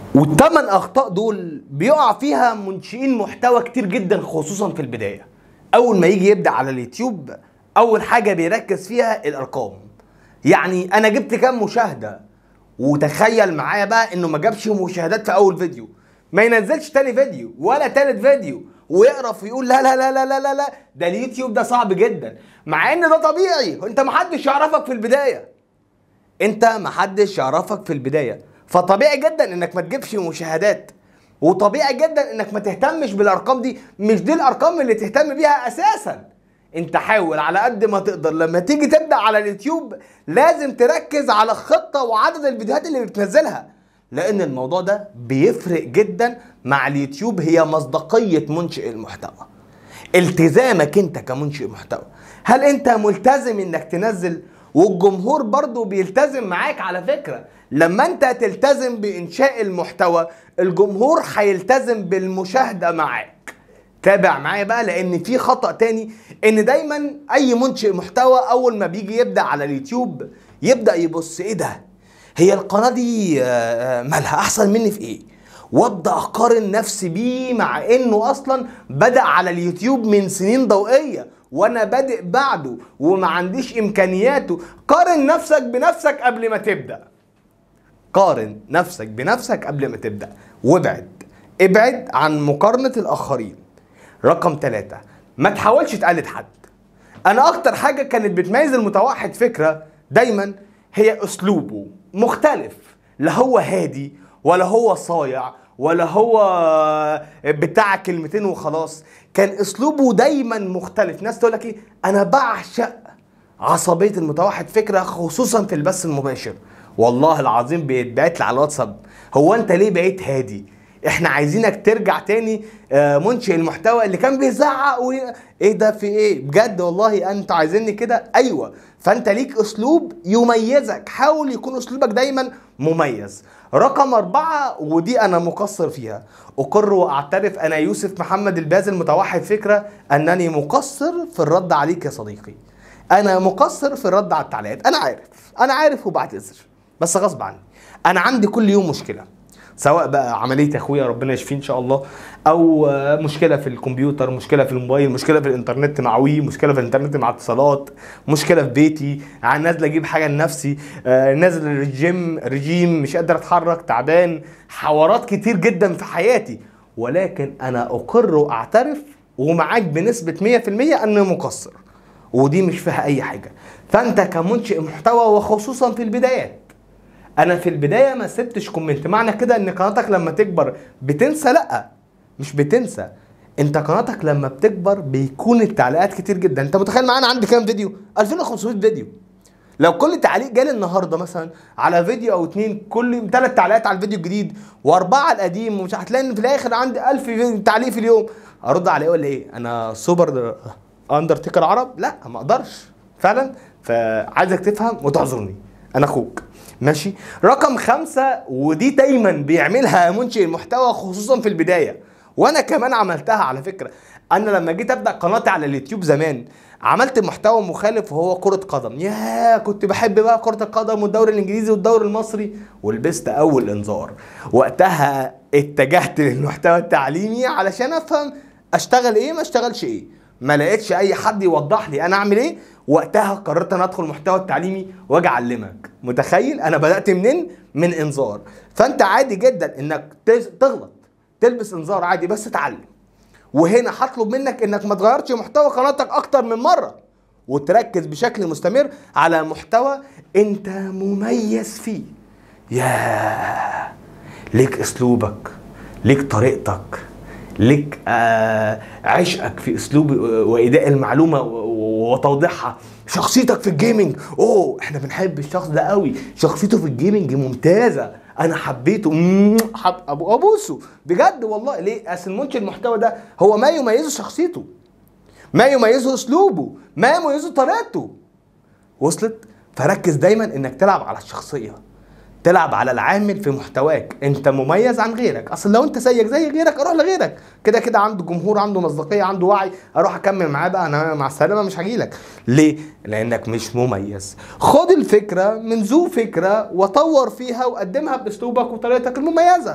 والثمان اخطاء دول بيقع فيها منشئين محتوى كتير جدا خصوصا في البدايه اول ما يجي يبدا على اليوتيوب اول حاجه بيركز فيها الارقام يعني انا جبت كام مشاهده وتخيل معايا بقى انه ما جابش مشاهدات في اول فيديو ما ينزلش تاني فيديو ولا تالت فيديو ويقرف ويقول لا لا لا لا لا لا لا ده اليوتيوب ده صعب جدا مع ان ده طبيعي انت محدش يعرفك في البدايه انت محدش يعرفك في البدايه فطبيعي جدا انك ما تجيبش مشاهدات وطبيعي جدا انك ما تهتمش بالارقام دي مش دي الارقام اللي تهتم بيها اساسا انت حاول على قد ما تقدر لما تيجي تبدا على اليوتيوب لازم تركز على الخطه وعدد الفيديوهات اللي بتنزلها لان الموضوع ده بيفرق جدا مع اليوتيوب هي مصداقيه منشئ المحتوى التزامك انت كمنشئ محتوى هل انت ملتزم انك تنزل والجمهور برضو بيلتزم معاك على فكرة لما انت تلتزم بانشاء المحتوى الجمهور هيلتزم بالمشاهدة معاك تابع معايا بقى لان في خطأ تاني ان دايما اي منشئ محتوى اول ما بيجي يبدأ على اليوتيوب يبدأ يبص ايه ده هي القناة دي آه، آه، مالها احسن مني في ايه وابدا اقارن نفسي بيه مع انه اصلا بدا على اليوتيوب من سنين ضوئيه وانا بادئ بعده وما عنديش امكانياته قارن نفسك بنفسك قبل ما تبدا قارن نفسك بنفسك قبل ما تبدا وابعد ابعد عن مقارنه الاخرين رقم ثلاثة ما تحاولش تقلد حد انا اكتر حاجه كانت بتميز المتوحد فكره دايما هي اسلوبه مختلف لا هو هادي ولا هو صايع ولا هو بتاع كلمتين وخلاص كان اسلوبه دايما مختلف ناس تقول لك ايه انا بعشق عصبيه المتوحد فكره خصوصا في البث المباشر والله العظيم بيتبعت لي على الواتساب هو انت ليه بقيت هادي احنا عايزينك ترجع تاني آه، منشئ المحتوى اللي كان بيزعق و... ايه ده في ايه بجد والله انتوا عايزيني كده ايوه فانت ليك اسلوب يميزك حاول يكون اسلوبك دايما مميز رقم أربعة ودي أنا مقصر فيها أقر وأعترف أنا يوسف محمد الباز المتوحد فكرة أنني مقصر في الرد عليك يا صديقي أنا مقصر في الرد على التعليقات أنا عارف أنا عارف وبعتذر بس غصب عني أنا عندي كل يوم مشكلة سواء بقى عمليه اخويا ربنا يشفيه ان شاء الله او آه، مشكله في الكمبيوتر مشكله في الموبايل مشكله في الانترنت مع وي مشكله في الانترنت مع اتصالات مشكله في بيتي عن نازل اجيب حاجه لنفسي آه، نازل الرجيم رجيم مش قادر اتحرك تعبان حوارات كتير جدا في حياتي ولكن انا اقر واعترف ومعاك بنسبه 100% اني مقصر ودي مش فيها اي حاجه فانت كمنشئ محتوى وخصوصا في البدايات انا في البدايه ما سبتش كومنت معنى كده ان قناتك لما تكبر بتنسى لا مش بتنسى انت قناتك لما بتكبر بيكون التعليقات كتير جدا انت متخيل معانا عندي كام فيديو 2500 فيديو لو كل تعليق جالي النهارده مثلا على فيديو او اتنين كل ثلاث تعليقات على الفيديو الجديد واربعه القديم ومش هتلاقي ان في الاخر عندي 1000 في- تعليق في اليوم ارد على ايه ولا ايه انا سوبر اندرتيكر عرب لا ما اقدرش فعلا فعايزك تفهم وتعذرني انا اخوك ماشي رقم خمسة ودي دايما بيعملها منشئ المحتوى خصوصا في البداية وانا كمان عملتها على فكرة انا لما جيت ابدا قناتي على اليوتيوب زمان عملت محتوى مخالف وهو كرة قدم يا كنت بحب بقى كرة القدم والدوري الانجليزي والدوري المصري ولبست اول انذار وقتها اتجهت للمحتوى التعليمي علشان افهم اشتغل ايه ما اشتغلش ايه ما لقيتش اي حد يوضح لي انا اعمل ايه وقتها قررت انا ادخل المحتوى التعليمي واجي اعلمك متخيل انا بدات منين من انذار فانت عادي جدا انك تز- تغلط تلبس انذار عادي بس اتعلم وهنا هطلب منك انك ما تغيرش محتوى قناتك اكتر من مره وتركز بشكل مستمر على محتوى انت مميز فيه ياه ليك اسلوبك ليك طريقتك ليك آه عشقك في اسلوب واداء المعلومه و- وتوضيحها شخصيتك في الجيمنج اوه احنا بنحب الشخص ده قوي شخصيته في الجيمنج ممتازه انا حبيته مم، حب ابو ابوسه بجد والله ليه اصل منشئ المحتوى ده هو ما يميزه شخصيته ما يميزه اسلوبه ما يميزه طريقته وصلت فركز دايما انك تلعب على الشخصيه تلعب على العامل في محتواك انت مميز عن غيرك اصل لو انت زيك زي غيرك اروح لغيرك كده كده عنده جمهور عنده مصداقيه عنده وعي اروح اكمل معاه بقى انا مع السلامه مش هجيلك ليه لانك مش مميز خد الفكره من ذو فكره وطور فيها وقدمها باسلوبك وطريقتك المميزه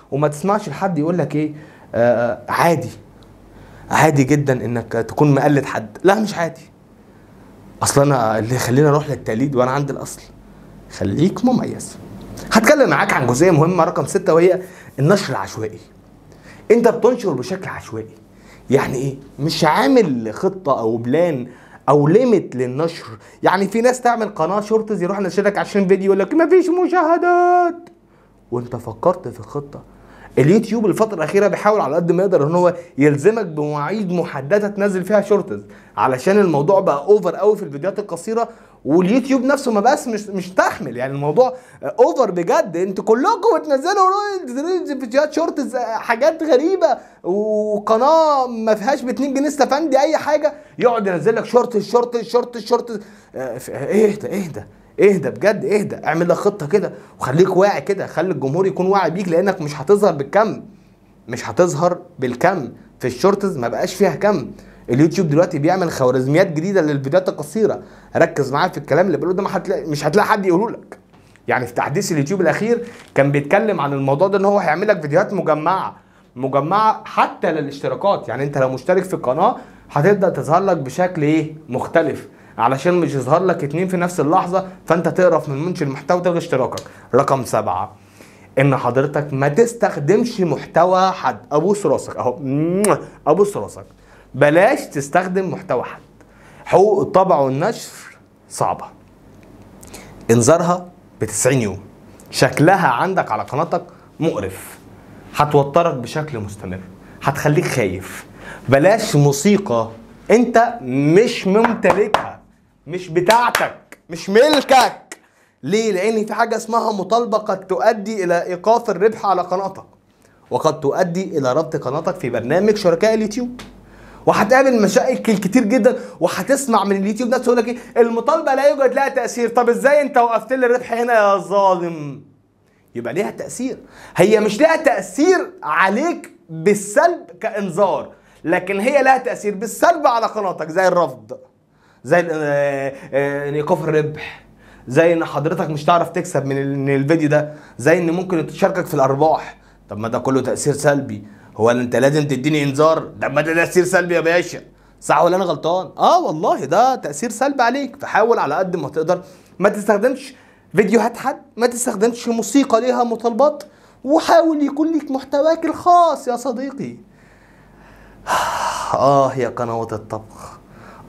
وما تسمعش لحد يقول لك ايه آه عادي عادي جدا انك تكون مقلد حد لا مش عادي اصل انا اللي يخليني اروح للتقليد وانا عندي الاصل خليك مميز هتكلم معاك عن جزئيه مهمه رقم ستة وهي النشر العشوائي انت بتنشر بشكل عشوائي يعني ايه مش عامل خطه او بلان او ليميت للنشر يعني في ناس تعمل قناه شورتز يروح نشرك 20 فيديو يقول لك مفيش مشاهدات وانت فكرت في خطه اليوتيوب الفترة الأخيرة بيحاول على قد ما يقدر إن هو يلزمك بمواعيد محددة تنزل فيها شورتز علشان الموضوع بقى أوفر قوي في الفيديوهات القصيرة واليوتيوب نفسه ما بقاش مش مش تحمل يعني الموضوع أوفر بجد أنتوا كلكم بتنزلوا ريلز ريلز فيديوهات شورتز حاجات غريبة وقناة ما فيهاش ب 2 جنيه استفندي أي حاجة يقعد ينزل لك شورتز شورتز شورتز شورتز اهدى اهدى اهدى بجد اهدى اعمل لك خطه كده وخليك واعي كده خلي الجمهور يكون واعي بيك لانك مش هتظهر بالكم مش هتظهر بالكم في الشورتز ما بقاش فيها كم اليوتيوب دلوقتي بيعمل خوارزميات جديده للفيديوهات القصيره ركز معايا في الكلام اللي بقوله ده ما هتلاقي مش هتلاقي حد يقوله لك يعني في تحديث اليوتيوب الاخير كان بيتكلم عن الموضوع ده ان هو هيعمل لك فيديوهات مجمعه مجمعه حتى للاشتراكات يعني انت لو مشترك في القناه هتبدا تظهر لك بشكل ايه مختلف علشان مش يظهر لك اتنين في نفس اللحظة فانت تقرف من منشئ المحتوى وتلغي اشتراكك رقم سبعة ان حضرتك ما تستخدمش محتوى حد ابوس راسك اهو ابوس راسك بلاش تستخدم محتوى حد حقوق الطبع والنشر صعبة انذارها ب 90 يوم شكلها عندك على قناتك مقرف هتوترك بشكل مستمر هتخليك خايف بلاش موسيقى انت مش ممتلكها مش بتاعتك مش ملكك ليه لان في حاجه اسمها مطالبه قد تؤدي الى ايقاف الربح على قناتك وقد تؤدي الى ربط قناتك في برنامج شركاء اليوتيوب وهتقابل مشاكل كتير جدا وهتسمع من اليوتيوب ناس تقول لك ايه المطالبه لا يوجد لها تاثير طب ازاي انت وقفت لي الربح هنا يا ظالم يبقى ليها تاثير هي مش ليها تاثير عليك بالسلب كانذار لكن هي لها تاثير بالسلب على قناتك زي الرفض زي ايقاف الربح زي ان حضرتك مش هتعرف تكسب من الفيديو ده زي ان ممكن تشاركك في الارباح طب ما ده كله تاثير سلبي هو انت لازم تديني انذار ده ما ده تاثير سلبي يا باشا صح ولا انا غلطان اه والله ده تاثير سلبي عليك فحاول على قد ما تقدر ما تستخدمش فيديوهات حد ما تستخدمش موسيقى ليها مطالبات وحاول يكون ليك محتواك الخاص يا صديقي آه يا قنوات الطبخ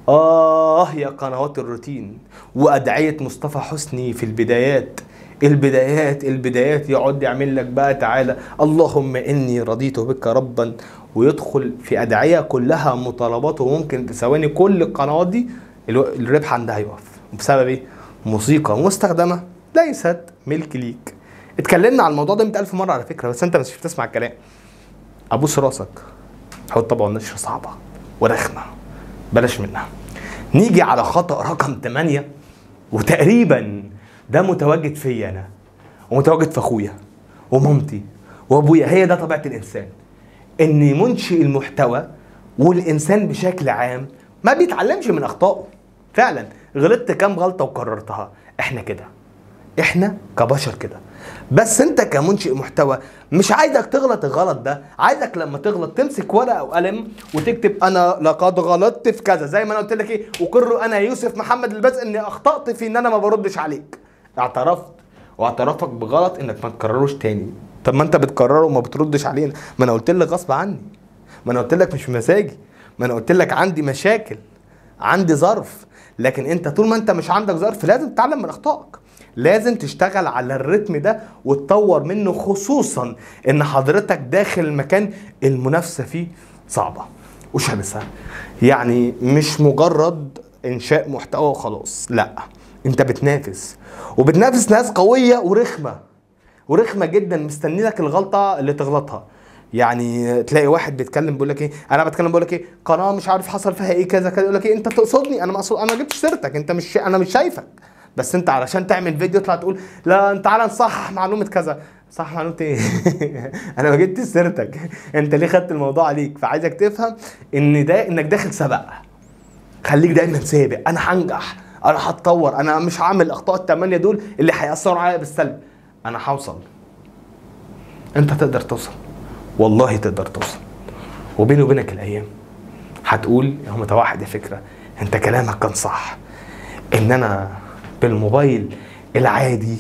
آه يا قنوات الروتين وأدعية مصطفى حسني في البدايات البدايات البدايات يقعد يعمل لك بقى تعالى اللهم إني رضيت بك ربا ويدخل في أدعية كلها مطالبات وممكن في ثواني كل القنوات دي الربح عندها يقف بسبب إيه؟ موسيقى مستخدمة ليست ملك ليك اتكلمنا عن الموضوع ده 100000 مرة على فكرة بس أنت مش بتسمع الكلام أبوس راسك حط طبعا النشر صعبة ورخمة بلاش منها نيجي على خطأ رقم 8 وتقريبا ده متواجد فيا أنا ومتواجد في أخويا ومامتي وأبويا هي ده طبيعة الإنسان إن منشئ المحتوى والإنسان بشكل عام ما بيتعلمش من أخطائه فعلا غلطت كام غلطة وكررتها إحنا كده إحنا كبشر كده بس انت كمنشئ محتوى مش عايزك تغلط الغلط ده عايزك لما تغلط تمسك ورقه وقلم وتكتب انا لقد غلطت في كذا زي ما انا قلت لك ايه اقر انا يوسف محمد الباز اني اخطات في ان انا ما بردش عليك اعترفت واعترافك بغلط انك ما تكرروش تاني طب ما انت بتكرره وما بتردش علينا ما انا قلت لك غصب عني ما انا قلت لك مش بمزاجي ما انا قلت لك عندي مشاكل عندي ظرف لكن انت طول ما انت مش عندك ظرف لازم تتعلم من اخطائك لازم تشتغل على الريتم ده وتطور منه خصوصا ان حضرتك داخل المكان المنافسه فيه صعبه وشرسه يعني مش مجرد انشاء محتوى وخلاص لا انت بتنافس وبتنافس ناس قويه ورخمه ورخمه جدا مستني لك الغلطه اللي تغلطها يعني تلاقي واحد بيتكلم بيقول لك ايه انا بتكلم بقول لك ايه قناه مش عارف حصل فيها ايه كذا كذا يقول لك ايه انت تقصدني انا ما اقصد انا ما جبتش سيرتك انت مش انا مش شايفك بس انت علشان تعمل فيديو تطلع تقول لا تعالى نصحح معلومه كذا صح معلومه ايه انا ما جبتش سيرتك انت ليه خدت الموضوع عليك فعايزك تفهم ان ده انك داخل سبق خليك دايما سابق انا هنجح انا هتطور انا مش هعمل الاخطاء الثمانيه دول اللي هياثروا عليا بالسلب انا هوصل انت تقدر توصل والله تقدر توصل وبيني وبينك الايام هتقول يا متوحد يا فكره انت كلامك كان صح ان انا بالموبايل العادي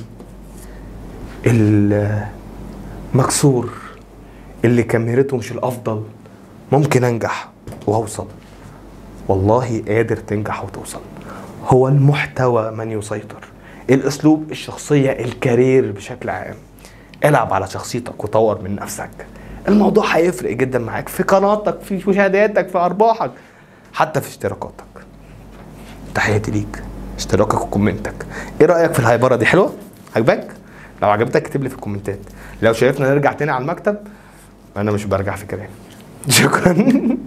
المكسور اللي كاميرته مش الافضل ممكن انجح واوصل والله قادر تنجح وتوصل هو المحتوى من يسيطر الاسلوب الشخصيه الكارير بشكل عام العب على شخصيتك وطور من نفسك الموضوع هيفرق جدا معاك في قناتك في مشاهداتك في ارباحك حتى في اشتراكاتك تحياتي ليك اشتراكك وكومنتك ايه رايك في الهايبره دي حلوه عجبك لو عجبتك اكتب لي في الكومنتات لو شايفنا نرجع تاني على المكتب انا مش برجع في كلامي شكرا